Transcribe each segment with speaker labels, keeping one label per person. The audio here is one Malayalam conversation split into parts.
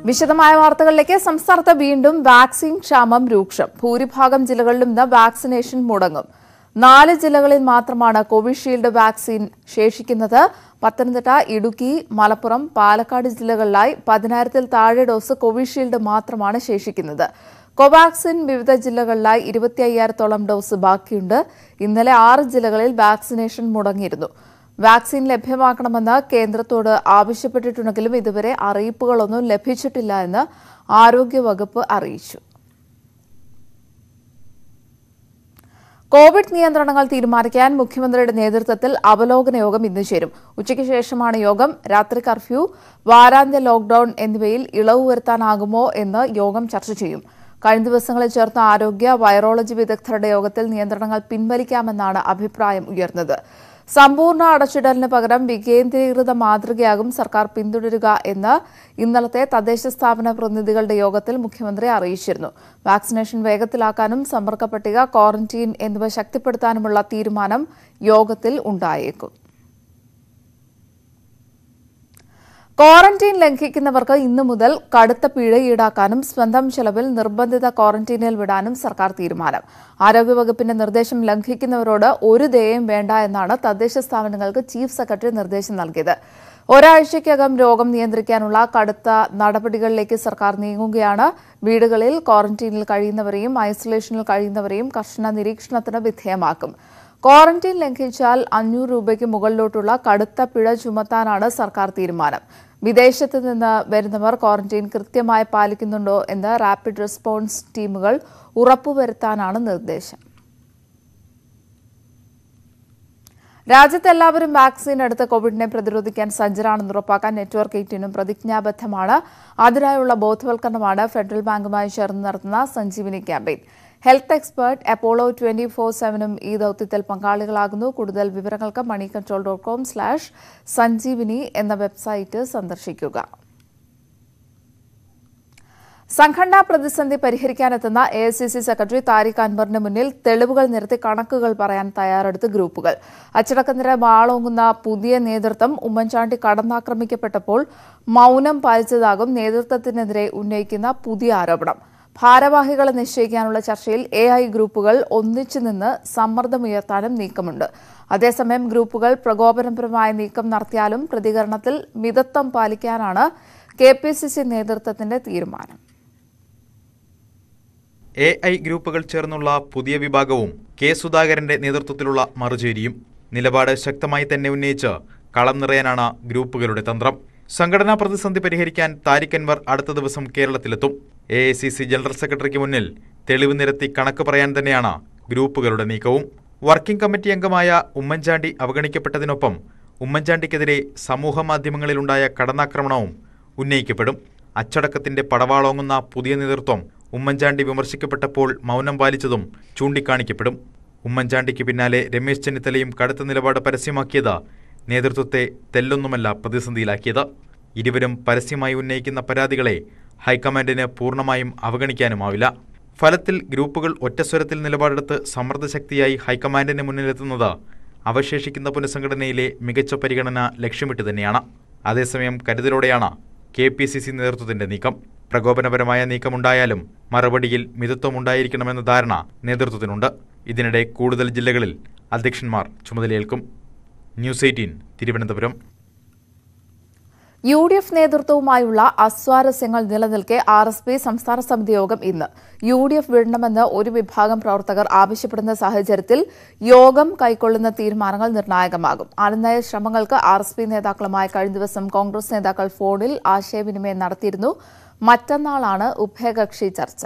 Speaker 1: വിശദമായ വാർത്തകളിലേക്ക് സംസ്ഥാനത്ത് വീണ്ടും വാക്സിൻ ക്ഷാമം രൂക്ഷം ഭൂരിഭാഗം ജില്ലകളിലും ഇന്ന് വാക്സിനേഷൻ മുടങ്ങും നാല് ജില്ലകളിൽ മാത്രമാണ് കോവിഷീൽഡ് വാക്സിൻ ശേഷിക്കുന്നത് പത്തനംതിട്ട ഇടുക്കി മലപ്പുറം പാലക്കാട് ജില്ലകളിലായി പതിനായിരത്തിൽ താഴെ ഡോസ് കോവിഷീൽഡ് മാത്രമാണ് ശേഷിക്കുന്നത് കോവാക്സിൻ വിവിധ ജില്ലകളിലായി ഇരുപത്തി അയ്യായിരത്തോളം ഡോസ് ബാക്കിയുണ്ട് ഇന്നലെ ആറ് ജില്ലകളിൽ വാക്സിനേഷൻ മുടങ്ങിയിരുന്നു വാക്സിൻ ലഭ്യമാക്കണമെന്ന് കേന്ദ്രത്തോട് ആവശ്യപ്പെട്ടിട്ടുണ്ടെങ്കിലും ഇതുവരെ അറിയിപ്പുകളൊന്നും ലഭിച്ചിട്ടില്ല എന്ന് ആരോഗ്യവകുപ്പ് അറിയിച്ചു കോവിഡ് നിയന്ത്രണങ്ങൾ തീരുമാനിക്കാൻ മുഖ്യമന്ത്രിയുടെ നേതൃത്വത്തിൽ അവലോകന യോഗം ഇന്ന് ചേരും ഉച്ചയ്ക്ക് ശേഷമാണ് യോഗം രാത്രി കർഫ്യൂ വാരാന്ത്യ ലോക്ഡൌൺ എന്നിവയിൽ ഇളവ് വരുത്താനാകുമോ എന്ന് യോഗം ചർച്ച ചെയ്യും കഴിഞ്ഞ ദിവസങ്ങളിൽ ചേർന്ന ആരോഗ്യ വൈറോളജി വിദഗ്ധരുടെ യോഗത്തിൽ നിയന്ത്രണങ്ങൾ പിൻവലിക്കാമെന്നാണ് അഭിപ്രായം ഉയർന്നത് സമ്പൂർണ്ണ അടച്ചിടലിന് പകരം വികേന്ദ്രീകൃത മാതൃകയാകും സർക്കാർ പിന്തുടരുക എന്ന് ഇന്നലത്തെ തദ്ദേശ സ്ഥാപന പ്രതിനിധികളുടെ യോഗത്തിൽ മുഖ്യമന്ത്രി അറിയിച്ചിരുന്നു വാക്സിനേഷൻ വേഗത്തിലാക്കാനും സമ്പർക്ക പട്ടിക ക്വാറന്റീൻ എന്നിവ ശക്തിപ്പെടുത്താനുമുള്ള തീരുമാനം യോഗത്തിൽ ഉണ്ടായേക്കും ക്വാറന്റീൻ ലംഘിക്കുന്നവർക്ക് ഇന്നു മുതൽ കടുത്ത പിഴ ഈടാക്കാനും സ്വന്തം ചെലവിൽ നിർബന്ധിത ക്വാറന്റീനിൽ വിടാനും സർക്കാർ തീരുമാനം ആരോഗ്യവകുപ്പിന്റെ നിർദ്ദേശം ലംഘിക്കുന്നവരോട് ഒരു ദയയും വേണ്ട എന്നാണ് തദ്ദേശ സ്ഥാപനങ്ങൾക്ക് ചീഫ് സെക്രട്ടറി നിർദ്ദേശം നൽകിയത് ഒരാഴ്ചയ്ക്കകം രോഗം നിയന്ത്രിക്കാനുള്ള കടുത്ത നടപടികളിലേക്ക് സർക്കാർ നീങ്ങുകയാണ് വീടുകളിൽ ക്വാറന്റീനിൽ കഴിയുന്നവരെയും ഐസൊലേഷനിൽ കഴിയുന്നവരെയും കർശന നിരീക്ഷണത്തിന് വിധേയമാക്കും ക്വാറന്റീൻ ലംഘിച്ചാൽ അഞ്ഞൂറ് രൂപയ്ക്ക് മുകളിലോട്ടുള്ള കടുത്ത പിഴ ചുമത്താനാണ് സർക്കാർ തീരുമാനം വിദേശത്ത് നിന്ന് വരുന്നവർ ക്വാറന്റീൻ കൃത്യമായി പാലിക്കുന്നുണ്ടോ എന്ന് റാപ്പിഡ് റെസ്പോൺസ് ടീമുകൾ ഉറപ്പുവരുത്താനാണ് നിർദ്ദേശം രാജ്യത്ത് എല്ലാവരും വാക്സിൻ എടുത്ത് കോവിഡിനെ പ്രതിരോധിക്കാൻ സജ്ജരാണെന്ന് ഉറപ്പാക്കാൻ നെറ്റ്വർക്ക് എയ്റ്റീനും പ്രതിജ്ഞാബദ്ധമാണ് അതിനായുള്ള ബോധവൽക്കരണമാണ് ഫെഡറൽ ബാങ്കുമായി ചേർന്ന് നടത്തുന്ന Sanjeevani campaign health expert Apollo twenty four സെവനും ഈ ദൌത്യത്തിൽ പങ്കാളികളാകുന്നു കൂടുതൽ വിവരങ്ങൾക്ക് money control dot com slash Sanjeevani എന്ന വെബ്സൈറ്റ് സന്ദർശിക്കുക സംഘടനാ പ്രതിസന്ധി പരിഹരിക്കാനെത്തുന്ന A I C C secretary Tariq അൻവറിന് മുന്നിൽ തെളിവുകൾ നിരത്തി കണക്കുകൾ പറയാൻ തയ്യാറെടുത്ത് ഗ്രൂപ്പുകൾ അച്ചടക്കനിര വാളോങ്ങുന്ന പുതിയ നേതൃത്വം ഉമ്മൻചാണ്ടി കടന്നാക്രമിക്കപ്പെട്ടപ്പോൾ മൌനം പാലിച്ചതാകും നേതൃത്വത്തിനെതിരെ ഉന്നയിക്കുന്ന പുതിയ ആരോപണം ഭാരവാഹികളെ നിശ്ചയിക്കാനുള്ള ചർച്ചയിൽ എ ഐ ഗ്രൂപ്പുകൾ ഒന്നിച്ചു നിന്ന് സമ്മർദ്ദമുയർത്താനും നീക്കമുണ്ട് അതേസമയം ഗ്രൂപ്പുകൾ പ്രകോപനപരമായ നീക്കം നടത്തിയാലും പ്രതികരണത്തിൽ മിതത്വം പാലിക്കാനാണ് കെ പി സി സി നേതൃത്വത്തിന്റെ തീരുമാനം
Speaker 2: എ ഐ ഗ്രൂപ്പുകൾ ചേർന്നുള്ള പുതിയ വിഭാഗവും കെ സുധാകരന്റെ നേതൃത്വത്തിലുള്ള മറുചേരിയും നിലപാട് ശക്തമായി തന്നെ ഉന്നയിച്ച് കളം നിറയാനാണ് ഗ്രൂപ്പുകളുടെ തന്ത്രം സംഘടനാ പ്രതിസന്ധി പരിഹരിക്കാൻ താരിഖ് അൻവർ അടുത്ത ദിവസം കേരളത്തിലെത്തും A I C C general സെക്രട്ടറിക്ക് മുന്നിൽ തെളിവ് നിരത്തി കണക്ക് പറയാൻ തന്നെയാണ് ഗ്രൂപ്പുകളുടെ നീക്കവും വർക്കിംഗ് കമ്മിറ്റി അംഗമായ ഉമ്മൻചാണ്ടി അവഗണിക്കപ്പെട്ടതിനൊപ്പം ഉമ്മൻചാണ്ടിക്കെതിരെ സമൂഹ മാധ്യമങ്ങളിലുണ്ടായ കടന്നാക്രമണവും ഉന്നയിക്കപ്പെടും അച്ചടക്കത്തിന്റെ പടവാളോങ്ങുന്ന പുതിയ നേതൃത്വം ഉമ്മൻചാണ്ടി വിമർശിക്കപ്പെട്ടപ്പോൾ മൗനം പാലിച്ചതും ചൂണ്ടിക്കാണിക്കപ്പെടും ഉമ്മൻചാണ്ടിക്ക് പിന്നാലെ രമേശ് ചെന്നിത്തലയും കടുത്ത നിലപാട് പരസ്യമാക്കിയത് നേതൃത്വത്തെ തെല്ലൊന്നുമല്ല പ്രതിസന്ധിയിലാക്കിയത് ഇരുവരും പരസ്യമായി ഉന്നയിക്കുന്ന പരാതികളെ ഹൈക്കമാൻഡിന് പൂർണ്ണമായും അവഗണിക്കാനുമാവില്ല ഫലത്തിൽ ഗ്രൂപ്പുകൾ ഒറ്റസ്വരത്തിൽ നിലപാടെടുത്ത് സമ്മർദ്ദശക്തിയായി ഹൈക്കമാൻഡിന് മുന്നിലെത്തുന്നത് അവശേഷിക്കുന്ന പുനഃസംഘടനയിലെ മികച്ച പരിഗണന ലക്ഷ്യമിട്ട് തന്നെയാണ് അതേസമയം കരുതലോടെയാണ് കെ പി സി സി നേതൃത്വത്തിന്റെ നീക്കം പ്രകോപനപരമായ നീക്കമുണ്ടായാലും മറുപടിയിൽ മിതത്വമുണ്ടായിരിക്കണമെന്ന ധാരണ നേതൃത്വത്തിനുണ്ട് ഇതിനിടെ കൂടുതൽ ജില്ലകളിൽ അധ്യക്ഷന്മാർ ചുമതലയേൽക്കും news eighteen Thiruvananthapuram
Speaker 1: U D F നേതൃത്വവുമായുള്ള അസ്വാരസ്യങ്ങൾ നിലനിൽക്കെ ആർ എസ് പി സംസ്ഥാന സമിതി യോഗം ഇന്ന് യു ഡി എഫ് വിടണമെന്ന് ഒരു വിഭാഗം പ്രവർത്തകർ ആവശ്യപ്പെടുന്ന സാഹചര്യത്തിൽ യോഗം കൈക്കൊള്ളുന്ന തീരുമാനങ്ങൾ നിർണായകമാകും ആനന്ദായ ശ്രമങ്ങൾക്ക് ആർ എസ് പി നേതാക്കളുമായി കഴിഞ്ഞ ദിവസം കോൺഗ്രസ് നേതാക്കൾ ഫോണിൽ ആശയവിനിമയം നടത്തിയിരുന്നു മറ്റന്നാളാണ് ഉഭയകക്ഷി ചർച്ച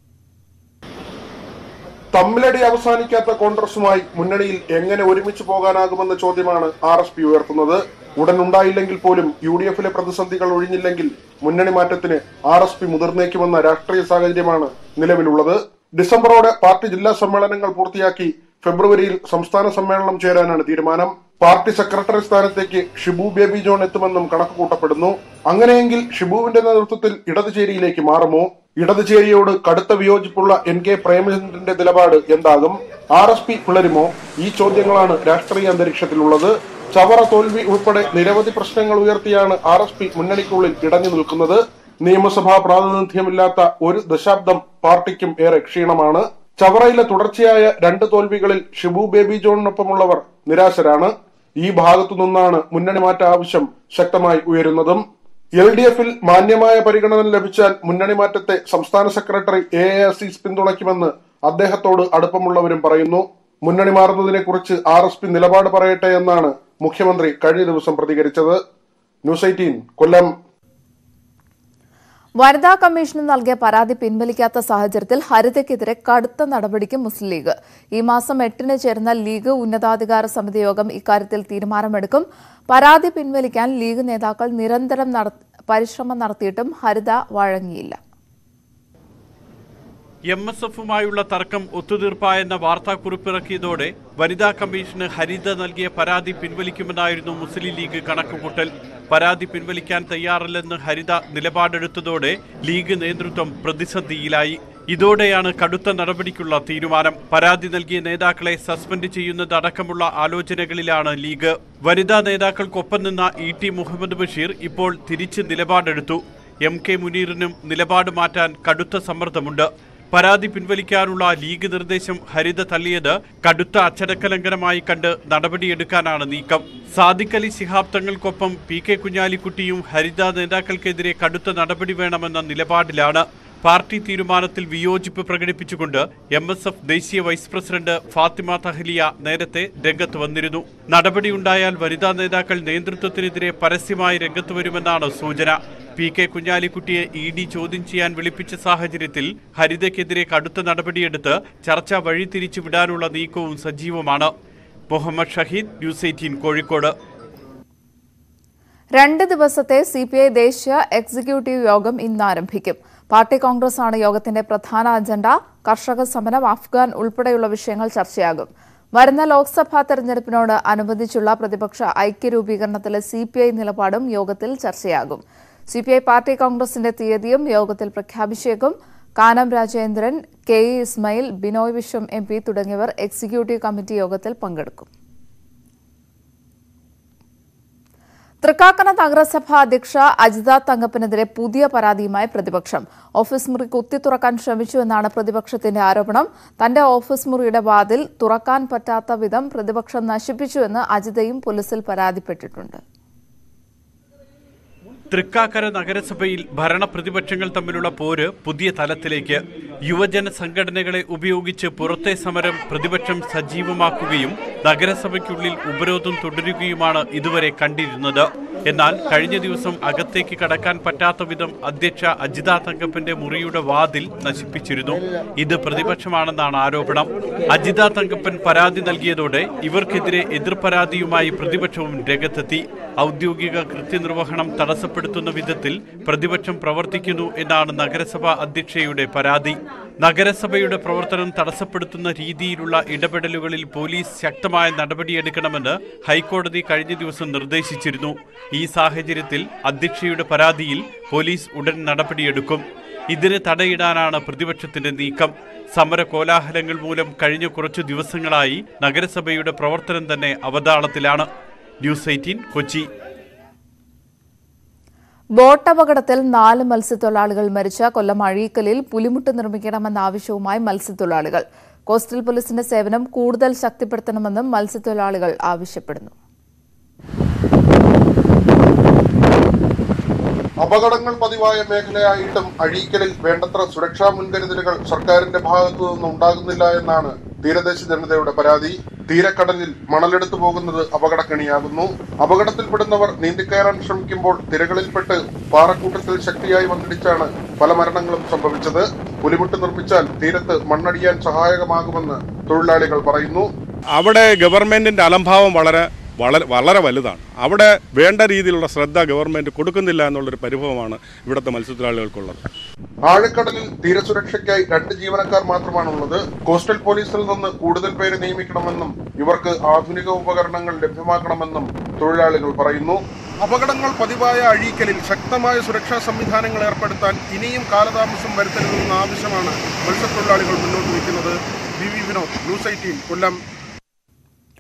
Speaker 3: തമ്മിലടി അവസാനിക്കാത്ത കോൺഗ്രസുമായി മുന്നണിയിൽ എങ്ങനെ ഒരുമിച്ച് പോകാനാകുമെന്ന ചോദ്യമാണ് ആർ എസ് പി ഉയർത്തുന്നത് ഉടൻ ഉണ്ടായില്ലെങ്കിൽ പോലും യു ഡി എഫിലെ പ്രതിസന്ധികൾ ഒഴിഞ്ഞില്ലെങ്കിൽ മുന്നണി മാറ്റത്തിന് ആർ എസ് പി മുതിർന്നേക്കുമെന്ന രാഷ്ട്രീയ സാഹചര്യമാണ് നിലവിലുള്ളത് ഡിസംബറോടെ പാർട്ടി ജില്ലാ സമ്മേളനങ്ങൾ പൂർത്തിയാക്കി ഫെബ്രുവരിയിൽ സംസ്ഥാന സമ്മേളനം ചേരാനാണ് തീരുമാനം പാർട്ടി സെക്രട്ടറി സ്ഥാനത്തേക്ക് ഷിബു ബേബി ജോൺ എത്തുമെന്നും കണക്ക് കൂട്ടപ്പെടുന്നു അങ്ങനെയെങ്കിൽ ഷിബുവിന്റെ നേതൃത്വത്തിൽ ഇടതുചേരിയിലേക്ക് മാറുമോ ഇടതുചേരിയോട് കടുത്ത വിയോജിപ്പുള്ള എൻ കെ പ്രേമചന്ദ്രന്റെ നിലപാട് എന്താകും ആർ എസ് പി പിളരുമോ ഈ ചോദ്യങ്ങളാണ് രാഷ്ട്രീയ അന്തരീക്ഷത്തിലുള്ളത് ചവറ തോൽവി ഉൾപ്പെടെ നിരവധി പ്രശ്നങ്ങൾ ഉയർത്തിയാണ് ആർ എസ് പി മുന്നണിക്കുള്ളിൽ ഇടഞ്ഞു നിൽക്കുന്നത് നിയമസഭാ പ്രാതിനിധ്യമില്ലാത്ത ഒരു ദശാബ്ദം പാർട്ടിക്കും ഏറെ ക്ഷീണമാണ് ചവറയിലെ തുടർച്ചയായ രണ്ട് തോൽവികളിൽ ഷിബു ബേബി ജോണിനൊപ്പമുള്ളവർ നിരാശരാണ് ഈ ഭാഗത്തു നിന്നാണ് മുന്നണി മാറ്റ ആവശ്യം ശക്തമായി ഉയരുന്നതും എൽ ഡി എഫിൽ മാന്യമായ പരിഗണന ലഭിച്ചാൽ മുന്നണി മാറ്റത്തെ സംസ്ഥാന സെക്രട്ടറി എ എ അസീസ് പിന്തുണയ്ക്കുമെന്ന് അദ്ദേഹത്തോട് അടുപ്പമുള്ളവരും പറയുന്നു മുന്നണി മാറുന്നതിനെ കുറിച്ച് ആർ എസ് പി നിലപാട് പറയട്ടെ എന്നാണ് മുഖ്യമന്ത്രി കഴിഞ്ഞ ദിവസം പ്രതികരിച്ചത് ന്യൂസ് എയ്റ്റീൻ കൊല്ലം
Speaker 1: വനിതാ കമ്മീഷന് നൽകിയ പരാതി പിൻവലിക്കാത്ത സാഹചര്യത്തിൽ ഹരിതയ്ക്കെതിരെ കടുത്ത നടപടിക്ക് മുസ്ലിം ലീഗ് ഈ മാസം എട്ടിന് ചേരുന്ന ലീഗ് ഉന്നതാധികാര സമിതി യോഗം ഇക്കാര്യത്തിൽ തീരുമാനമെടുക്കും പരാതി പിൻവലിക്കാൻ ലീഗ് നേതാക്കൾ നിരന്തരം നട- പരിശ്രമം നടത്തിയിട്ടും ഹരിത വഴങ്ങിയില്ല
Speaker 4: എം എസ് എഫുമായുള്ള തർക്കം ഒത്തുതീർപ്പായെന്ന വാർത്താക്കുറിപ്പിറക്കിയതോടെ വനിതാ കമ്മീഷന് ഹരിത നൽകിയ പരാതി പിൻവലിക്കുമെന്നായിരുന്നു മുസ്ലിം ലീഗ് കണക്കുകൂട്ടൽ പരാതി പിൻവലിക്കാൻ തയ്യാറല്ലെന്ന് ഹരിത നിലപാടെടുത്തതോടെ ലീഗ് നേതൃത്വം പ്രതിസന്ധിയിലായി ഇതോടെയാണ് കടുത്ത നടപടിക്കുള്ള തീരുമാനം പരാതി നൽകിയ നേതാക്കളെ സസ്പെൻഡ് ചെയ്യുന്നതടക്കമുള്ള ആലോചനകളിലാണ് ലീഗ് വനിതാ നേതാക്കൾക്കൊപ്പം നിന്ന ഇ ടി മുഹമ്മദ് ബഷീർ ഇപ്പോൾ തിരിച്ച് നിലപാടെടുത്തു എം കെ മുനീറിനും നിലപാട് മാറ്റാൻ കടുത്ത സമ്മർദ്ദമുണ്ട് പരാതി പിൻവലിക്കാനുള്ള ലീഗ് നിർദ്ദേശം ഹരിത തള്ളിയത് കടുത്ത അച്ചടക്കലംഘനമായി കണ്ട് നടപടിയെടുക്കാനാണ് നീക്കം സാദിഖ് അലി ശിഹാബ് തങ്ങൾക്കൊപ്പം പി കെ കുഞ്ഞാലിക്കുട്ടിയും ഹരിത നേതാക്കൾക്കെതിരെ കടുത്ത നടപടി വേണമെന്ന നിലപാടിലാണ് പാർട്ടി തീരുമാനത്തിൽ വിയോജിപ്പ് പ്രകടിപ്പിച്ചുകൊണ്ട് എം എസ് എഫ് ദേശീയ വൈസ് പ്രസിഡന്റ് ഫാത്തിമ തഹലിയ നേരത്തെ രംഗത്ത് വന്നിരുന്നു നടപടിയുണ്ടായാൽ വനിതാ നേതാക്കൾ നേതൃത്വത്തിനെതിരെ പരസ്യമായി രംഗത്ത് വരുമെന്നാണ് സൂചന പി കെ കുഞ്ഞാലിക്കുട്ടിയെ ഇ ഡി ചോദ്യം ചെയ്യാൻ വിളിപ്പിച്ച സാഹചര്യത്തിൽ ഹരിതയ്ക്കെതിരെ കടുത്ത നടപടിയെടുത്ത് ചർച്ച വഴിതിരിച്ചു വിടാനുള്ള നീക്കവും സജീവമാണ് മുഹമ്മദ് ഷഹീദ് ന്യൂസ് എയ്റ്റീൻ കോഴിക്കോട്
Speaker 1: രണ്ട് ദിവസത്തെ സി പി ഐ ദേശീയ എക്സിക്യൂട്ടീവ് യോഗം ഇന്ന് ആരംഭിക്കും പാർട്ടി കോൺഗ്രസ് ആണ് യോഗത്തിന്റെ പ്രധാന അജണ്ട കർഷക സമരം അഫ്ഗാൻ ഉൾപ്പെടെയുള്ള വിഷയങ്ങൾ ചർച്ചയാകും വരുന്ന ലോക്സഭാ തെരഞ്ഞെടുപ്പിനോട് അനുബന്ധിച്ചുള്ള പ്രതിപക്ഷ ഐക്യരൂപീകരണത്തിലെ സി പി ഐ നിലപാടും യോഗത്തിൽ ചർച്ചയാകും സി പി ഐ പാർട്ടി കോൺഗ്രസിന്റെ തീയതിയും യോഗത്തിൽ പ്രഖ്യാപിച്ചേക്കും Kanam Rajendran K E Ismail Binoy Viswam M P തുടങ്ങിയവർ എക്സിക്യൂട്ടീവ് കമ്മിറ്റി യോഗത്തിൽ പങ്കെടുക്കും തൃക്കാക്കര നഗരസഭ അധ്യക്ഷ അജിത തങ്കപ്പനെതിരെ പുതിയ പരാതിയുമായി പ്രതിപക്ഷം ഓഫീസ് മുറി കുത്തി തുറക്കാൻ ശ്രമിച്ചുവെന്നാണ് പ്രതിപക്ഷത്തിന്റെ ആരോപണം തന്റെ ഓഫീസ് മുറിയുടെ വാതിൽ തുറക്കാൻ പറ്റാത്ത വിധം പ്രതിപക്ഷം നശിപ്പിച്ചുവെന്ന് അജിതയും പോലീസിൽ പരാതിപ്പെട്ടിട്ടുണ്ട്
Speaker 4: തൃക്കാക്കര നഗരസഭയിൽ ഭരണപ്രതിപക്ഷങ്ങൾ തമ്മിലുള്ള പോര് പുതിയ തലത്തിലേക്ക് യുവജന സംഘടനകളെ ഉപയോഗിച്ച് പുറത്തെ സമരം പ്രതിപക്ഷം സജീവമാക്കുകയും നഗരസഭയ്ക്കുള്ളിൽ ഉപരോധം തുടരുകയുമാണ് ഇതുവരെ കണ്ടിരുന്നത് എന്നാൽ കഴിഞ്ഞ ദിവസം അകത്തേക്ക് കടക്കാൻ പറ്റാത്ത വിധം അധ്യക്ഷ അജിത തങ്കപ്പന്റെ മുറിയുടെ വാതിൽ നശിപ്പിച്ചിരുന്നു ഇത് പ്രതിപക്ഷമാണെന്നാണ് ആരോപണം അജിത തങ്കപ്പൻ പരാതി നൽകിയതോടെ ഇവർക്കെതിരെ എതിർപരാതിയുമായി പ്രതിപക്ഷവും രംഗത്തെത്തി ഔദ്യോഗിക കൃത്യനിർവഹണം തടസ്സപ്പെടുത്തുന്ന വിധത്തിൽ പ്രതിപക്ഷം പ്രവർത്തിക്കുന്നു എന്നാണ് നഗരസഭ അധ്യക്ഷയുടെ പരാതി നഗരസഭയുടെ പ്രവർത്തനം തടസ്സപ്പെടുത്തുന്ന രീതിയിലുള്ള ഇടപെടലുകളിൽ പോലീസ് ശക്തമായ നടപടിയെടുക്കണമെന്ന് ഹൈക്കോടതി കഴിഞ്ഞ ദിവസം നിർദ്ദേശിച്ചിരുന്നു ഈ സാഹചര്യത്തിൽ അധ്യക്ഷയുടെ പരാതിയിൽ പോലീസ് ഉടൻ നടപടിയെടുക്കും ഇതിന് തടയിടാനാണ് പ്രതിപക്ഷത്തിന്റെ നീക്കം സമര കോലാഹലങ്ങൾ മൂലം കഴിഞ്ഞ കുറച്ചു ദിവസങ്ങളായി നഗരസഭയുടെ പ്രവർത്തനം തന്നെ അവതാളത്തിലാണ് ന്യൂസ് എയ്റ്റീൻ കൊച്ചി
Speaker 1: ബോട്ട് അപകടത്തിൽ നാല് മത്സ്യത്തൊഴിലാളികൾ മരിച്ച കൊല്ലം അഴീക്കലിൽ പുലിമുട്ട് നിർമ്മിക്കണമെന്ന ആവശ്യവുമായി മത്സ്യത്തൊഴിലാളികൾ കോസ്റ്റൽ പോലീസിന്റെ സേവനം കൂടുതൽ ശക്തിപ്പെടുത്തണമെന്നും മത്സ്യത്തൊഴിലാളികൾ ആവശ്യപ്പെടുന്നു
Speaker 3: അപകടങ്ങൾ പതിവായ മേഖലയായിട്ടും അഴീക്കലിൽ വേണ്ടത്ര സുരക്ഷാ മുൻകരുതലുകൾ സർക്കാരിന്റെ ഭാഗത്തു നിന്നും ഉണ്ടാകുന്നില്ല എന്നാണ് തീരദേശ ജനതയുടെ പരാതി തീരക്കടലിൽ മണലെടുത്തു പോകുന്നത് അപകടക്കണിയാകുന്നു അപകടത്തിൽപ്പെടുന്നവർ നീന്തിക്കയറാൻ ശ്രമിക്കുമ്പോൾ തിരകളിൽപ്പെട്ട് പാറക്കൂട്ടത്തിൽ ശക്തിയായി വന്നിടിച്ചാണ് പല മരണങ്ങളും സംഭവിച്ചത് പുലിമുട്ട് നിർമ്മിച്ചാൽ തീരത്ത് മണ്ണടിയാൻ സഹായകമാകുമെന്ന് തൊഴിലാളികൾ പറയുന്നു
Speaker 5: അവിടെ ഗവൺമെന്റിന്റെ അലംഭാവം വളരെ വളരെ വളരെ വലുതാണ് അവിടെ വേണ്ട രീതിയിലുള്ള ശ്രദ്ധ ഗവൺമെന്റ് കൊടുക്കുന്നില്ല എന്നുള്ളൊരു പരിഭവമാണ് ഇവിടുത്തെ മത്സ്യത്തൊഴിലാളികൾക്കുള്ളത്
Speaker 3: ആഴക്കടലിൽ തീരസുരക്ഷയ്ക്കായി രണ്ട് ജീവനക്കാർ മാത്രമാണുള്ളത് കോസ്റ്റൽ പോലീസിൽ നിന്ന് കൂടുതൽ പേരെ നിയമിക്കണമെന്നും ഇവർക്ക് ആധുനിക ഉപകരണങ്ങൾ ലഭ്യമാക്കണമെന്നും തൊഴിലാളികൾ പറയുന്നു അപകടങ്ങൾ പതിവായ അഴീക്കലിൽ ശക്തമായ സുരക്ഷാ സംവിധാനങ്ങൾ ഏർപ്പെടുത്താൻ ഇനിയും കാലതാമസം വരുത്തരുതെന്ന ആവശ്യമാണ് മത്സ്യത്തൊഴിലാളികൾ മുന്നോട്ട് വയ്ക്കുന്നത് V V Vinod news eighteen Kollam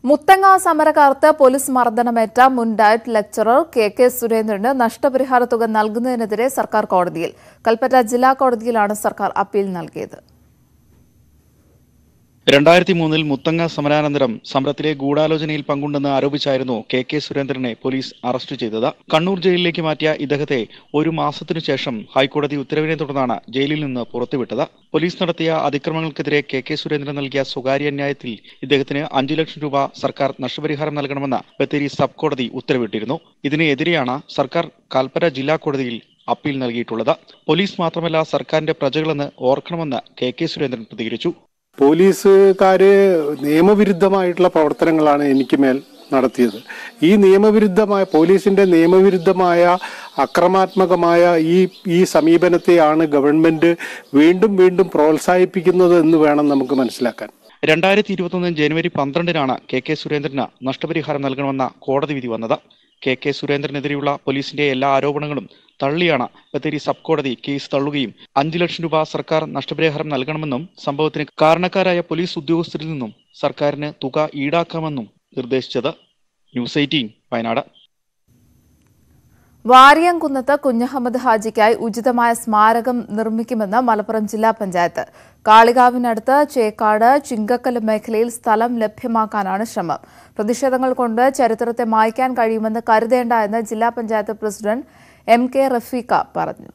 Speaker 1: Muthanga സമരകാലത്ത് പോലീസ് മർദ്ദനമേറ്റ മുൻ ഡയറ്റ് ലെക്ചറർ കെ കെ സുരേന്ദ്രന് നഷ്ടപരിഹാര തുക നൽകുന്നതിനെതിരെ സർക്കാർ കോടതിയിൽ കൽപ്പറ്റ ജില്ലാ കോടതിയിലാണ് സർക്കാർ അപ്പീൽ നൽകിയത്
Speaker 6: രണ്ടായിരത്തി മൂന്നിൽ മുത്തങ്ങ സമരാനന്തരം സമരത്തിലെ ഗൂഢാലോചനയിൽ പങ്കുണ്ടെന്ന് ആരോപിച്ചായിരുന്നു കെ കെ സുരേന്ദ്രനെ പോലീസ് അറസ്റ്റ് ചെയ്തത് കണ്ണൂർ ജയിലിലേക്ക് മാറ്റിയ ഇദ്ദേഹത്തെ ഒരു മാസത്തിനു ശേഷം ഹൈക്കോടതി ഉത്തരവിനെ തുടർന്നാണ് ജയിലിൽ നിന്ന് പുറത്തുവിട്ടത് പോലീസ് നടത്തിയ അതിക്രമങ്ങൾക്കെതിരെ കെ കെ സുരേന്ദ്രൻ നൽകിയ സ്വകാര്യ അന്യായത്തിൽ ഇദ്ദേഹത്തിന് അഞ്ചു ലക്ഷം രൂപ സർക്കാർ നഷ്ടപരിഹാരം നൽകണമെന്ന് ബത്തേരി സബ് കോടതി ഉത്തരവിട്ടിരുന്നു ഇതിനെതിരെയാണ് സർക്കാർ കാൽപ്പറ്റ ജില്ലാ കോടതിയിൽ അപ്പീൽ നൽകിയിട്ടുള്ളത് പോലീസ് മാത്രമല്ല സർക്കാരിന്റെ പ്രജകളെന്ന് ഓർക്കണമെന്ന് കെ കെ സുരേന്ദ്രൻ പ്രതികരിച്ചു
Speaker 7: പോലീസുകാര് നിയമവിരുദ്ധമായിട്ടുള്ള പ്രവർത്തനങ്ങളാണ് എനിക്ക് മേൽ നടത്തിയത് ഈ നിയമവിരുദ്ധമായ പോലീസിന്റെ നിയമവിരുദ്ധമായ അക്രമാത്മകമായ ഈ ഈ സമീപനത്തെയാണ് ഗവൺമെന്റ് വീണ്ടും വീണ്ടും പ്രോത്സാഹിപ്പിക്കുന്നത് എന്ന് വേണം നമുക്ക് മനസ്സിലാക്കാൻ
Speaker 6: രണ്ടായിരത്തി ഇരുപത്തൊന്ന് ജനുവരി പന്ത്രണ്ടിനാണ് കെ കെ സുരേന്ദ്രന് നഷ്ടപരിഹാരം നൽകണമെന്ന കോടതി വിധി വന്നത് കെ കെ സുരേന്ദ്രനെതിരെയുള്ള പോലീസിന്റെ എല്ലാ ആരോപണങ്ങളും തള്ളിയാണ് ബത്തേരി സബ് കോടതി കേസ് തള്ളുകയും അഞ്ചു ലക്ഷം രൂപ സർക്കാർ നഷ്ടപരിഹാരം നൽകണമെന്നും സംഭവത്തിന് കാരണക്കാരായ പോലീസ് ഉദ്യോഗസ്ഥരിൽ നിന്നും സർക്കാരിന് തുക ഈടാക്കാമെന്നും നിർദ്ദേശിച്ചത് ന്യൂസ് എയ്റ്റീൻ വയനാട്
Speaker 1: വാരിയംകുന്നത്ത് കുഞ്ഞഹമ്മദ് ഹാജിക്കായി ഉചിതമായ സ്മാരകം നിർമ്മിക്കുമെന്ന് മലപ്പുറം ജില്ലാ പഞ്ചായത്ത് കാളികാവിനടുത്ത് ചേക്കാട് ചിങ്കക്കല് മേഖലയിൽ സ്ഥലം ലഭ്യമാക്കാനാണ് ശ്രമം പ്രതിഷേധങ്ങൾ കൊണ്ട് ചരിത്രത്തെ മായ്ക്കാൻ കഴിയുമെന്ന് കരുതേണ്ട എന്ന് ജില്ലാ panchayat president M K Rafeeqa പറഞ്ഞു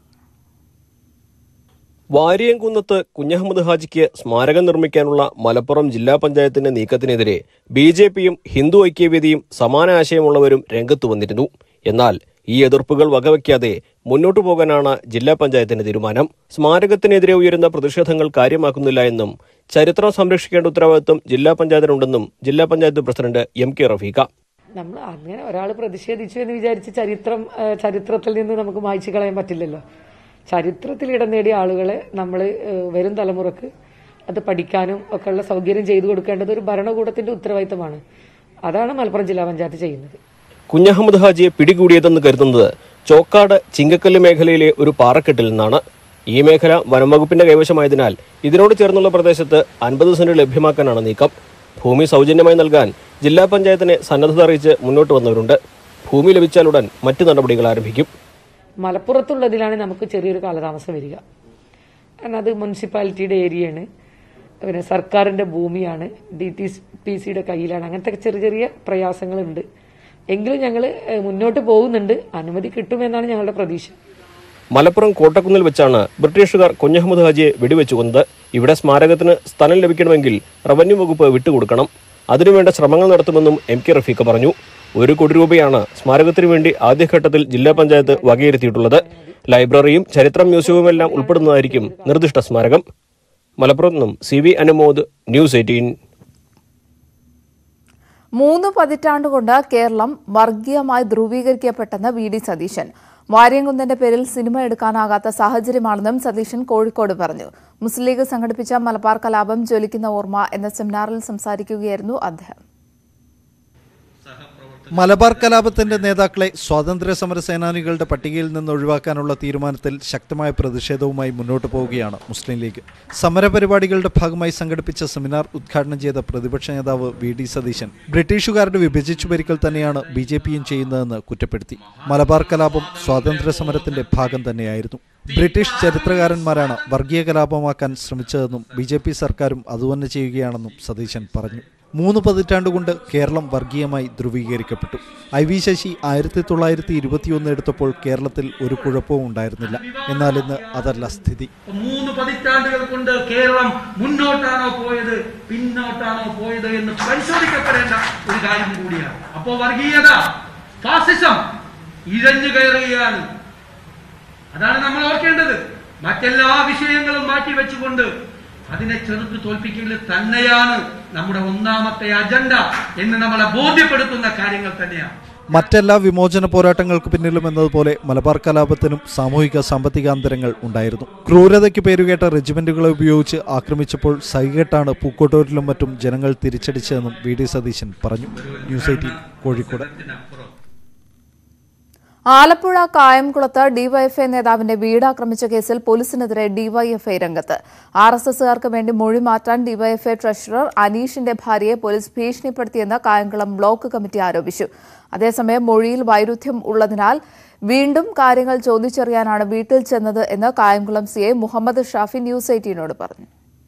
Speaker 8: വാരിയംകുന്നത്ത് കുഞ്ഞഹമ്മദ് ഹാജിക്ക് സ്മാരകം നിർമ്മിക്കാനുള്ള മലപ്പുറം ജില്ലാ പഞ്ചായത്തിന്റെ നീക്കത്തിനെതിരെ ബി ജെ പിയും ഹിന്ദു ഐക്യവേദിയും സമാന ആശയമുള്ളവരും രംഗത്തു വന്നിരുന്നു എന്നാൽ ഈ എതിർപ്പുകൾ വകവയ്ക്കാതെ മുന്നോട്ടു പോകാനാണ് ജില്ലാ പഞ്ചായത്തിന്റെ തീരുമാനം സ്മാരകത്തിനെതിരെ ഉയരുന്ന പ്രതിഷേധങ്ങൾ കാര്യമാക്കുന്നില്ല എന്നും ചരിത്രം സംരക്ഷിക്കേണ്ട ഉത്തരവാദിത്വം ജില്ലാ പഞ്ചായത്തിനുണ്ടെന്നും ജില്ലാ panchayat president M K Rafeeqa
Speaker 9: നമ്മൾ അങ്ങനെ ഒരാൾ പ്രതിഷേധിച്ചു എന്ന് വിചാരിച്ച് ചരിത്രം ആ, ചരിത്രത്തിൽ നിന്ന് നമുക്ക് മായ്ച്ചു കളയാൻ പറ്റില്ലല്ലോ ചരിത്രത്തിൽ ഇടം നേടിയ ആളുകളെ നമ്മൾ വരും തലമുറക്ക് അത് പഠിക്കാനും ഒക്കെയുള്ള സൗകര്യം ചെയ്തു കൊടുക്കേണ്ടത് ഒരു ഭരണകൂടത്തിന്റെ ഉത്തരവാദിത്തമാണ് അതാണ് മലപ്പുറം ജില്ലാ പഞ്ചായത്ത് ചെയ്യുന്നത്
Speaker 8: കുഞ്ഞഹമ്മദ് ഹാജിയെ പിടികൂടിയതെന്ന് കരുതുന്നത് ചോക്കാട് ചിങ്കക്കല്ല് മേഖലയിലെ ഒരു പാറക്കെട്ടിൽ നിന്നാണ് ഈ മേഖല വനംവകുപ്പിന്റെ കൈവശമായതിനാൽ ഇതിനോട് ചേർന്നുള്ള പ്രദേശത്ത് അൻപത് സെന്റ് ലഭ്യമാക്കാനാണ് നീക്കം ഭൂമി സൗജന്യമായി നൽകാൻ ജില്ലാ പഞ്ചായത്തിനെ സന്നദ്ധത അറിയിച്ച് മുന്നോട്ട് വന്നവരുണ്ട് ഭൂമി ലഭിച്ചാലുടൻ മറ്റു നടപടികൾ ആരംഭിക്കും
Speaker 9: മലപ്പുറത്തുള്ളതിലാണ് നമുക്ക് ചെറിയൊരു കാലതാമസം വരിക കാരണം അത് മുനിസിപ്പാലിറ്റിയുടെ ഏരിയയാണ് പിന്നെ സർക്കാരിന്റെ ഭൂമിയാണ് ഡി ടി പി സിയുടെ കയ്യിലാണ് അങ്ങനത്തെ ചെറിയ ചെറിയ പ്രയാസങ്ങളുണ്ട് എങ്കിലും ഞങ്ങൾ മുന്നോട്ട് പോകുന്നുണ്ട് അനുമതി കിട്ടുമെന്നാണ് ഞങ്ങളുടെ പ്രതീക്ഷ
Speaker 8: മലപ്പുറം കോട്ടക്കുന്നിൽ വെച്ചാണ് ബ്രിട്ടീഷുകാർ കുഞ്ഞഹമ്മദ് ഹാജിയെ വെടിവെച്ചു കൊന്നത് ഇവിടെ സ്മാരകത്തിന് സ്ഥലം ലഭിക്കണമെങ്കിൽ റവന്യൂ വകുപ്പ് വിട്ടുകൊടുക്കണം അതിനുവേണ്ട ശ്രമങ്ങൾ നടത്തുമെന്നും എം കെ റഫീഖ പറഞ്ഞു ഒരു കോടി രൂപയാണ് സ്മാരകത്തിനു വേണ്ടി ആദ്യഘട്ടത്തിൽ ജില്ലാ പഞ്ചായത്ത് വകയിരുത്തിയിട്ടുള്ളത് ലൈബ്രറിയും ചരിത്രം മ്യൂസിയവുമെല്ലാം ഉൾപ്പെടുന്നതായിരിക്കും നിർദ്ദിഷ്ട സ്മാരകം മലപ്പുറത്ത് നിന്നും C V Anumod news eighteen
Speaker 1: മൂന്ന് പതിറ്റാണ്ടുകൊണ്ട് കേരളം വർഗീയമായി ധ്രുവീകരിക്കപ്പെട്ടെന്ന് വി ഡി സതീശൻ വാര്യംകുന്നന്റെ പേരിൽ സിനിമ എടുക്കാനാകാത്ത സാഹചര്യമാണെന്നും സതീശൻ കോഴിക്കോട് പറഞ്ഞു മുസ്ലിം ലീഗ് സംഘടിപ്പിച്ച മലബാർ കലാപം ജ്വലിക്കുന്ന ഓർമ്മ എന്ന സെമിനാറിൽ സംസാരിക്കുകയായിരുന്നു അദ്ദേഹം
Speaker 10: മലബാർ കലാപത്തിന്റെ നേതാക്കളെ സ്വാതന്ത്ര്യ സമര സേനാനികളുടെ പട്ടികയിൽ നിന്ന് ഒഴിവാക്കാനുള്ള തീരുമാനത്തിൽ ശക്തമായ പ്രതിഷേധവുമായി മുന്നോട്ട് പോവുകയാണ് മുസ്ലിം ലീഗ് സമരപരിപാടികളുടെ ഭാഗമായി സംഘടിപ്പിച്ച സെമിനാർ ഉദ്ഘാടനം ചെയ്ത പ്രതിപക്ഷ നേതാവ് വി ഡി സതീശൻ ബ്രിട്ടീഷുകാരുടെ വിഭജിച്ചു ഭരിക്കൽ തന്നെയാണ് ബി ജെ പിയും ചെയ്യുന്നതെന്ന് കുറ്റപ്പെടുത്തി മലബാർ കലാപം സ്വാതന്ത്ര്യ സമരത്തിന്റെ ഭാഗം തന്നെയായിരുന്നു ബ്രിട്ടീഷ് ചരിത്രകാരന്മാരാണ് വർഗീയ കലാപമാക്കാൻ ശ്രമിച്ചതെന്നും ബി ജെ പി സർക്കാരും അതുതന്നെ ചെയ്യുകയാണെന്നും സതീശൻ പറഞ്ഞു മൂന്ന് പതിറ്റാണ്ടുകൊണ്ട് കേരളം വർഗീയമായി ധ്രുവീകരിക്കപ്പെട്ടു ഐ വി ശശി ആയിരത്തി തൊള്ളായിരത്തി ഇരുപത്തിയൊന്ന് എടുത്തപ്പോൾ കേരളത്തിൽ ഒരു കുഴപ്പവും ഉണ്ടായിരുന്നില്ല എന്നാൽ ഇന്ന് അതല്ല സ്ഥിതി
Speaker 11: മൂന്ന് പതിറ്റാണ്ടുകൾ കൊണ്ട് കേരളം മുന്നോട്ടാണോ പോയത് പിന്നോട്ടാണോ പോയത് എന്ന് പരിശോധിക്കപ്പെടേണ്ട ഒരു കാര്യം കൂടിയാണ് അപ്പോ വർഗീയത ഫാസിസം ഇഴഞ്ഞു കയറുകയാണ് അതാണ് നമ്മൾ ഓർക്കേണ്ടത് മറ്റെല്ലാ വിഷയങ്ങളും മാറ്റി വെച്ചുകൊണ്ട് അതിനെ ചെറുത്ത് തോൽപ്പിക്കൽ തന്നെയാണ് നമ്മുടെ ഒന്നാമത്തെ അജണ്ട എന്ന് നമ്മളെ ബോധ്യപ്പെടുത്തുന്ന കാര്യങ്ങൾ തന്നെയാണ്
Speaker 10: മറ്റെല്ലാ വിമോചന പോരാട്ടങ്ങൾക്ക് പിന്നിലും എന്നതുപോലെ മലബാർ കലാപത്തിനും സാമൂഹിക സാമ്പത്തിക അന്തരങ്ങൾ ഉണ്ടായിരുന്നു ക്രൂരതയ്ക്ക് പേരുകേട്ട റെജിമെന്റുകളെ ഉപയോഗിച്ച് ആക്രമിച്ചപ്പോൾ സൈകെട്ടാണ് പൂക്കോട്ടൂരിലും മറ്റും ജനങ്ങൾ തിരിച്ചടിച്ചതെന്നും വി ഡി സതീശൻ പറഞ്ഞു ന്യൂസ് എയ്റ്റീൻ കോഴിക്കോട്
Speaker 1: ആലപ്പുഴ കായംകുളത്ത് ഡിവൈഎഫ്ഐ നേതാവിന്റെ വീട് ആക്രമിച്ച കേസിൽ പോലീസിനെതിരെ ഡിവൈഎഫ്ഐ രംഗത്ത് ആർ എസ് എസുകാർക്ക് വേണ്ടി മൊഴി മാറ്റാൻ ഡിവൈഎഫ്ഐ ട്രഷറർ അനീഷിന്റെ ഭാര്യയെ പോലീസ് ഭീഷണിപ്പെടുത്തിയെന്ന് കായംകുളം ബ്ലോക്ക് കമ്മിറ്റി ആരോപിച്ചു അതേസമയം മൊഴിയിൽ വൈരുദ്ധ്യം ഉള്ളതിനാൽ വീണ്ടും കാര്യങ്ങൾ ചോദിച്ചറിയാനാണ് വീട്ടിൽ ചെന്നത് എന്ന് കായംകുളം സിഐ മുഹമ്മദ് ഷാഫി ന്യൂസ് എയ്റ്റീനോട് പറഞ്ഞു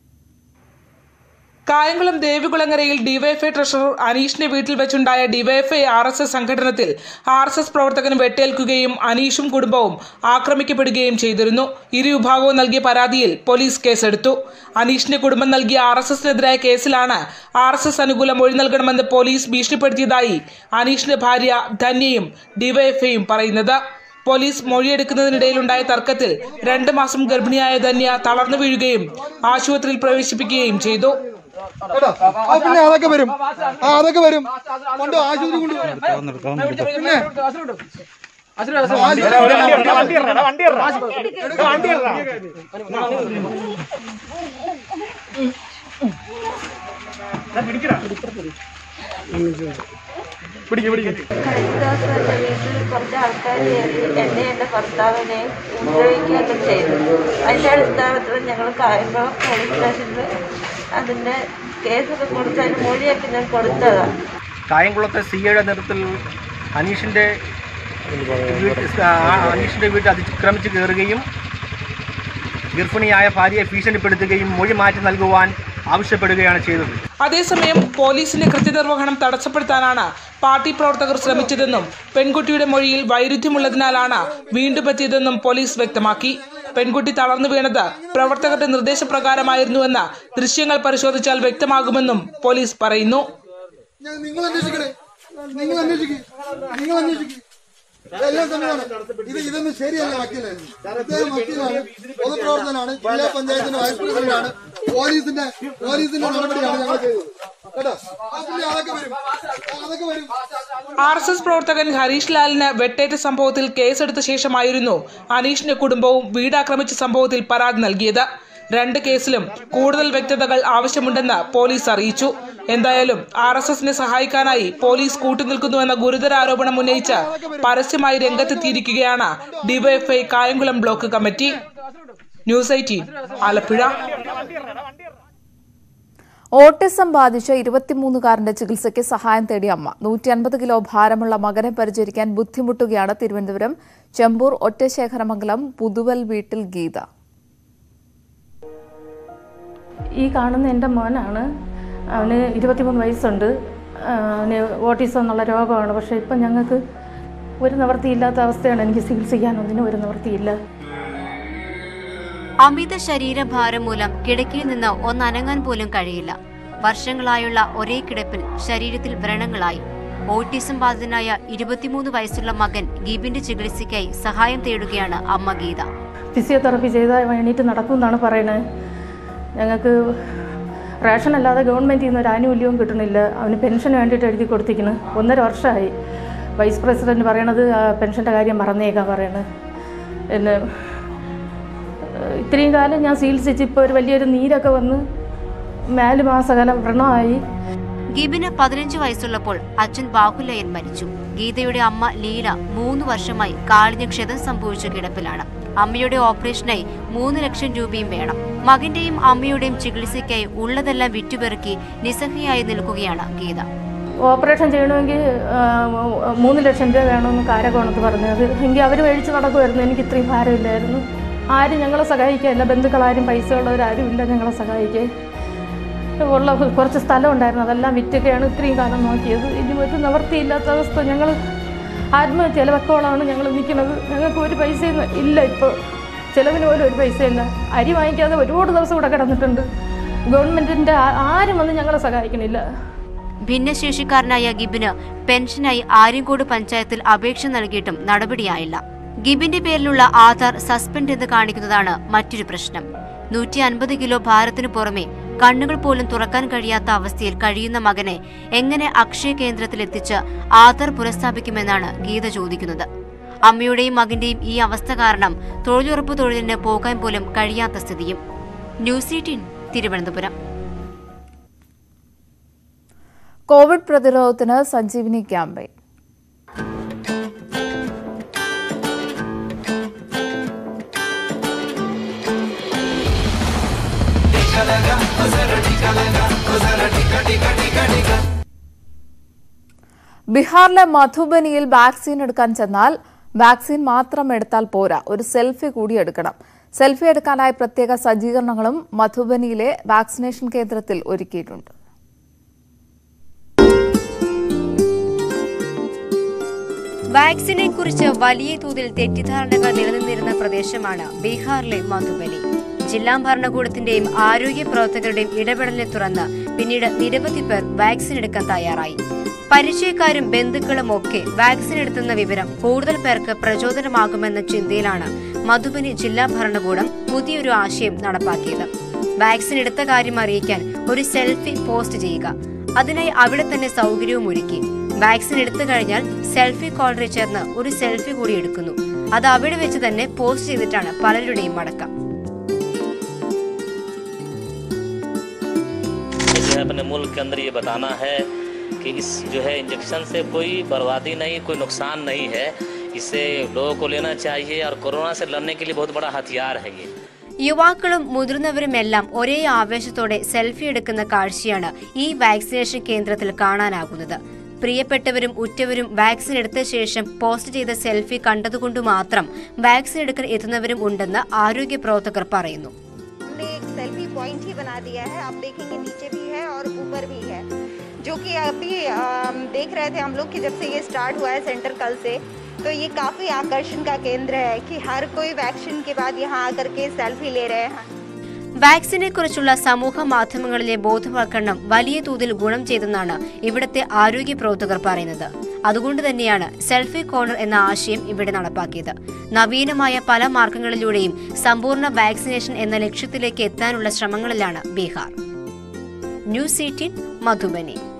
Speaker 12: കായംകുളം ദേവികുളങ്ങരയിൽ ഡിവൈഎഫ്ഐ ട്രഷറർ അനീഷിന്റെ വീട്ടിൽ വെച്ചുണ്ടായ ഡിവൈഎഫ്ഐ ആർ എസ് എസ് സംഘടനത്തിൽ ആർ എസ് എസ് പ്രവർത്തകന് വെട്ടേൽക്കുകയും അനീഷും കുടുംബവും ആക്രമിക്കപ്പെടുകയും ചെയ്തിരുന്നു ഇരു വിഭാഗവും നൽകിയ പരാതിയിൽ പോലീസ് കേസെടുത്തു അനീഷിന്റെ കുടുംബം നൽകിയ ആർ എസ് എസിനെതിരായ കേസിലാണ് ആർ എസ് എസ് അനുകൂല മൊഴി നൽകണമെന്ന് പോലീസ് ഭീഷണിപ്പെടുത്തിയതായി അനീഷിന്റെ ഭാര്യ ധന്യയും ഡിവൈഎഫ്ഐയും പറയുന്നത് പോലീസ് മൊഴിയെടുക്കുന്നതിനിടയിലുണ്ടായ തർക്കത്തിൽ രണ്ട് മാസം ഗർഭിണിയായ ധന്യ തളർന്നു വീഴുകയും ആശുപത്രിയിൽ പ്രവേശിപ്പിക്കുകയും ചെയ്തു
Speaker 13: ആ പിന്നെ അതൊക്കെ വരും ആ അതൊക്കെ വരും കൊണ്ട് ആശുപത്രി കൊണ്ട് പിന്നെ
Speaker 14: കുറച്ച് ആൾക്കാർ എന്നെ എൻ്റെ ഭർത്താവിനെ ഉപദ്രവിക്കുകയൊക്കെ ചെയ്തു അതിൻ്റെ അടിസ്ഥാനത്തിൽ ഞങ്ങൾ കായംകുളം പോലീസ് സ്റ്റേഷനിൽ അതിൻ്റെ കേസൊക്കെ കൊടുത്ത് അതിന് മൊഴിയൊക്കെ ഞാൻ കൊടുത്തതാണ്
Speaker 15: കായംകുളത്തെ സി ഐയുടെ നേതൃത്വത്തിൽ അനീഷിൻ്റെ വീട്ട് ആ, അനീഷിൻ്റെ വീട്ടിൽ അതിക്രമിച്ച് കയറുകയും ഗർഭിണിയായ ഭാര്യയെ ഭീഷണിപ്പെടുത്തുകയും മൊഴി മാറ്റി നൽകുവാൻ ആവശ്യപ്പെടുകയാണ് ചെയ്തത്
Speaker 12: അതേസമയം പോലീസിന്റെ കൃത്യനിർവഹണം തടസ്സപ്പെടുത്താനാണ് പാർട്ടി പ്രവർത്തകർ ശ്രമിച്ചതെന്നും പെൺകുട്ടിയുടെ മൊഴിയിൽ വൈരുദ്ധ്യമുള്ളതിനാലാണ് വീണ്ടും എത്തിയതെന്നും പോലീസ് വ്യക്തമാക്കി പെൺകുട്ടി തളർന്നു വീണത് പ്രവർത്തകരുടെ നിർദ്ദേശപ്രകാരമായിരുന്നുവെന്ന് ദൃശ്യങ്ങൾ പരിശോധിച്ചാൽ വ്യക്തമാകുമെന്നും പോലീസ് പറയുന്നു
Speaker 13: ഞാൻ നിങ്ങൾ അന്വേഷിക്കണേ നിങ്ങൾ അന്വേഷിക്കും നിങ്ങൾ അന്വേഷിക്കും എല്ലാം തന്നെയാണ് ഇത് ഇതൊന്നും ശരിയല്ല വക്കീലെ ഇദ്ദേഹം വക്കീലാണ് പൊതുപ്രവർത്തനാണ് ജില്ലാ പഞ്ചായത്തിന്റെ വൈസ് പ്രസിഡന്റാണ് പോലീസിന്റെ പോലീസിന്റെ നടപടിയാണ് ഞങ്ങൾ ചെയ്തത് കേട്ടോ ആ പിന്നെ അതൊക്കെ വരും ആ, അതൊക്കെ വരും
Speaker 12: ആർ എസ് എസ് പ്രവർത്തകൻ ഹരീഷ് ലാലിന് വെട്ടേറ്റ സംഭവത്തിൽ കേസെടുത്ത ശേഷമായിരുന്നു അനീഷിന്റെ കുടുംബവും വീടാക്രമിച്ച സംഭവത്തിൽ പരാതി നൽകിയത് രണ്ട് കേസിലും കൂടുതൽ വ്യക്തതകൾ ആവശ്യമുണ്ടെന്ന് പോലീസ് അറിയിച്ചു എന്തായാലും ആർ എസ് എസിനെ സഹായിക്കാനായി പോലീസ് കൂട്ടുനിൽക്കുന്നുവെന്ന ഗുരുതര ആരോപണം ഉന്നയിച്ച് പരസ്യമായി രംഗത്തെത്തിയിരിക്കുകയാണ് DYFI Kayamkulam block committee news eighteen Alappuzha
Speaker 1: autism ബാധിച്ച ഇരുപത്തിമൂന്നുകാരന്റെ ചികിത്സയ്ക്ക് സഹായം തേടി അമ്മ നൂറ്റി അൻപത് കിലോ ഭാരമുള്ള മകനെ പരിചരിക്കാൻ ബുദ്ധിമുട്ടുകയാണ് തിരുവനന്തപുരം ചെമ്പൂർ ഒറ്റശേഖരമംഗലം പുതുവൽ വീട്ടിൽ ഗീത
Speaker 16: ഈ കാണുന്ന എൻ്റെ മോനാണ് അവന് ഇരുപത്തിമൂന്ന് വയസ്സുണ്ട് ആ, അവന് ഓട്ടിസം എന്നുള്ള രോഗമാണ് പക്ഷേ ഇപ്പം ഞങ്ങൾക്ക് ഒരു നിവൃത്തിയില്ലാത്ത അവസ്ഥയാണ് എനിക്ക് ചികിത്സിക്കാനൊന്നിനും ഒരു നിവൃത്തിയില്ല
Speaker 17: അമിത ശരീരഭാരം മൂലം കിടക്കയിൽ നിന്ന് ഒന്നനങ്ങാൻ പോലും കഴിയില്ല വർഷങ്ങളായുള്ള ഒരേ കിടപ്പിൽ ശരീരത്തിൽ വ്രണങ്ങളായി ഓട്ടിസം ബാധിതനായ ഇരുപത്തിമൂന്ന് വയസ്സുള്ള മകൻ ഗീബിന്റെ ചികിത്സയ്ക്കായി സഹായം തേടുകയാണ് അമ്മ ഗീത
Speaker 16: ഫിസിയോതെറപ്പി ചെയ്താൽ വേണ്ടിയിട്ട് നടക്കും എന്നാണ് പറയണത് ഞങ്ങൾക്ക് റേഷൻ അല്ലാതെ ഗവൺമെൻറ്റിൽ നിന്ന് ഒരു ആനുകൂല്യവും കിട്ടണില്ല അവന് പെൻഷന് വേണ്ടിയിട്ട് എഴുതി കൊടുത്തിരിക്കുന്നു ഒന്നര വർഷമായി വൈസ് പ്രസിഡന്റ് പറയണത് ആ പെൻഷൻ്റെ കാര്യം മറന്നേക്കാൻ പറയണത് പിന്നെ ഏഹ്, ഇത്രയും കാലം ഞാൻ ചികിത്സിച്ച് ഇപ്പോൾ ഒരു വലിയൊരു നീരൊക്കെ വന്ന് നാല് മാസകാലം വ്രണമായി
Speaker 17: ഗീബിന് പതിനഞ്ച് വയസ്സുള്ളപ്പോൾ അച്ഛൻ ബാഹുലയൻ മരിച്ചു ഗീതയുടെ അമ്മ ലീല മൂന്ന് വർഷമായി കാലിന് ക്ഷതം സംഭവിച്ച കിടപ്പിലാണ് അമ്മയുടെ ഓപ്പറേഷനായി മൂന്ന് ലക്ഷം രൂപയും വേണം മകന്റെയും അമ്മയുടെയും ചികിത്സയ്ക്കായി ഉള്ളതെല്ലാം വിറ്റുപെറുക്കി നിസ്സഹയായി നിൽക്കുകയാണ് ഗീത
Speaker 16: ഓപ്പറേഷൻ ചെയ്യണമെങ്കിൽ ആ, മൂന്ന് ലക്ഷം രൂപ വേണമെന്ന് കാരകോണത്ത് പറഞ്ഞത് എങ്കിൽ അവർ മേടിച്ച് നടക്കുമായിരുന്നു എനിക്ക് ഇത്രയും ഭാരമില്ലായിരുന്നു ആരും ഞങ്ങളെ സഹായിക്കാനില്ല ബന്ധുക്കളാരും പൈസ ഉള്ളവരാരും ഇല്ല ഞങ്ങളെ സഹായിക്കാൻ ഉള്ള കുറച്ച് സ്ഥലം ഉണ്ടായിരുന്നു അതെല്ലാം വിറ്റൊക്കെയാണ് ഇത്രയും കാലം നോക്കിയത് ഇനി ഒരു നിവൃത്തിയില്ലാത്ത അവസ്ഥ ഞങ്ങൾ ആത്മഹത്യ വെക്കോളാണ് ഞങ്ങൾ നിൽക്കുന്നത് ഞങ്ങൾക്ക് ഒരു പൈസയും ഇല്ല ഇപ്പോൾ ചിലവിന് പോലും ഒരു പൈസയില്ല അരി വാങ്ങിക്കാതെ ഒരുപാട് ദിവസം ഇവിടെ കിടന്നിട്ടുണ്ട് ഗവൺമെൻറ്റിൻ്റെ ആരും വന്ന് ഞങ്ങളെ സഹായിക്കണില്ല
Speaker 17: ഭിന്നശേഷിക്കാരനായ ഗിബിന് പെൻഷനായി ആര്യങ്കോട് പഞ്ചായത്തിൽ അപേക്ഷ നൽകിയിട്ടും നടപടിയായില്ല ഗിബിന്റെ പേരിലുള്ള ആധാർ സസ്പെൻഡ് എന്ന് കാണിക്കുന്നതാണ് മറ്റൊരു പ്രശ്നം നൂറ്റി അൻപത് കിലോ ഭാരത്തിനു പുറമെ കണ്ണുകൾ പോലും തുറക്കാൻ കഴിയാത്ത അവസ്ഥയിൽ കഴിയുന്ന മകനെ എങ്ങനെ അക്ഷയ കേന്ദ്രത്തിൽ എത്തിച്ച് ആധാർ പുനഃസ്ഥാപിക്കുമെന്നാണ് ഗീത ചോദിക്കുന്നത് അമ്മയുടെയും മകന്റെയും ഈ അവസ്ഥ കാരണം തൊഴിലുറപ്പ് തൊഴിലിന് പോകാൻ പോലും കഴിയാത്ത സ്ഥിതിയും ന്യൂസ് എയ്റ്റീൻ തിരുവനന്തപുരം
Speaker 1: കോവിഡ് പ്രതിരോധത്തിന് സഞ്ജീവിനി ക്യാമ്പയിൻ ബീഹാറിലെ മധുബനിയിൽ വാക്സിൻ എടുക്കാൻ ചെന്നാൽ വാക്സിൻ മാത്രം എടുത്താൽ പോരാ ഒരു സെൽഫി കൂടി എടുക്കണം സെൽഫി എടുക്കാനായി പ്രത്യേക സജ്ജീകരണങ്ങളും മധുബനിയിലെ വാക്സിനേഷൻ കേന്ദ്രത്തിൽ ഒരുക്കിയിട്ടുണ്ട്
Speaker 17: വാക്സിനെ കുറിച്ച് വലിയ തോതിൽ തെറ്റിദ്ധാരണകൾ നിലനിന്നിരുന്ന പ്രദേശമാണ് ബീഹാറിലെ മധുബനി ജില്ലാ ഭരണകൂടത്തിന്റെയും ആരോഗ്യ പ്രവർത്തകരുടെയും ഇടപെടലിനെ തുറന്ന് പിന്നീട് നിരവധി പേർ വാക്സിൻ എടുക്കാൻ തയ്യാറായി പരിചയക്കാരും ബന്ധുക്കളും ഒക്കെ വാക്സിൻ എടുത്തുന്ന വിവരം കൂടുതൽ പേർക്ക് പ്രചോദനമാകുമെന്ന ചിന്തയിലാണ് മധുബനി ജില്ലാ ഭരണകൂടം പുതിയൊരു ആശയം നടപ്പാക്കിയത് വാക്സിൻ എടുത്ത കാര്യം അറിയിക്കാൻ ഒരു സെൽഫി പോസ്റ്റ് ചെയ്യുക അതിനായി അവിടെ തന്നെ സൗകര്യവും ഒരുക്കി വാക്സിൻ എടുത്തു കഴിഞ്ഞാൽ സെൽഫി കോളറിൽ ചേർന്ന് ഒരു സെൽഫി കൂടി എടുക്കുന്നു അത് അവിടെ വെച്ച് തന്നെ പോസ്റ്റ് ചെയ്തിട്ടാണ് പലരുടെയും മടക്കം
Speaker 18: मुझे अपने मुल्क के अंदर ये बताना है कि इस जो है इंजेक्शन से कोई बर्बादी नहीं कोई नुकसान नहीं है इसे लोगों को लेना चाहिए और कोरोना से लड़ने के लिए बहुत बड़ा हथियार है ये
Speaker 17: യുവാക്കളും മുതിർന്നവരുമെല്ലാം ഒരേ ആവേശത്തോടെ സെൽഫി എടുക്കുന്ന കാഴ്ചയാണ് ഈ വാക്സിനേഷൻ കേന്ദ്രത്തിൽ കാണാനാകുന്നത് പ്രിയപ്പെട്ടവരും ഉറ്റവരും വാക്സിൻ എടുത്ത ശേഷം പോസ്റ്റ് ചെയ്ത സെൽഫി കണ്ടതുകൊണ്ട് മാത്രം വാക്സിൻ എടുക്കാൻ എത്തുന്നവരും ഉണ്ടെന്ന് ആരോഗ്യ പ്രവർത്തകർ പറയുന്നു
Speaker 19: हमने एक सेल्फी पॉइंट ही बना दिया है आप देखेंगे नीचे भी है और ऊपर भी है जो कि अभी अम, देख रहे थे हम लोग कि जब से ये स्टार्ट हुआ है सेंटर कल से तो ये काफ़ी आकर्षण का केंद्र है कि हर कोई वैक्सीन के बाद यहाँ आकर के सेल्फी ले रहे हैं
Speaker 17: വാക്സിനെ കുറിച്ചുള്ള സമൂഹ മാധ്യമങ്ങളിലെ ബോധവൽക്കരണം വലിയ തോതിൽ ഗുണം ചെയ്തെന്നാണ് ഇവിടുത്തെ ആരോഗ്യ പ്രവർത്തകർ പറയുന്നത് അതുകൊണ്ട് തന്നെയാണ് സെൽഫി കോർണർ എന്ന ആശയം ഇവിടെ നടപ്പാക്കിയത് നവീനമായ പല മാർഗങ്ങളിലൂടെയും സമ്പൂർണ്ണ വാക്സിനേഷൻ എന്ന ലക്ഷ്യത്തിലേക്ക് എത്താനുള്ള ശ്രമങ്ങളിലാണ് ബീഹാർ ന്യൂസ് എയ്റ്റീൻ മധുബനി